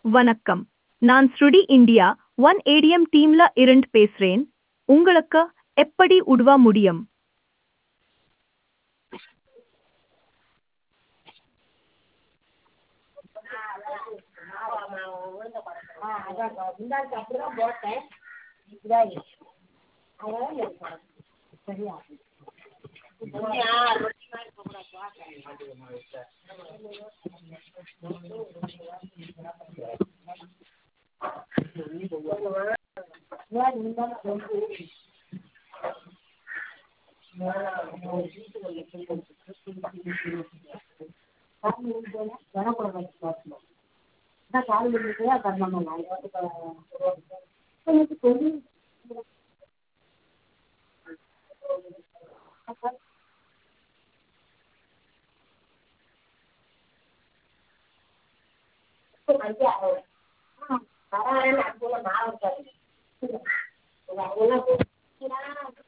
வணக்கம் நான் ஸ்ருடி இந்தியா ஒன் ஏடிஎம் டீம்ல இருந்து பேசுறேன் உங்களுக்கு எப்படி உதவ முடியும் ஆ அதான் முந்தானத்து அப்படி தான் போட்டேன் இதாகிடுச்சு அதனால் எடுக்கணும் சரியா பரவாயில்ல அதுக்குள்ள மாவு இருக்காது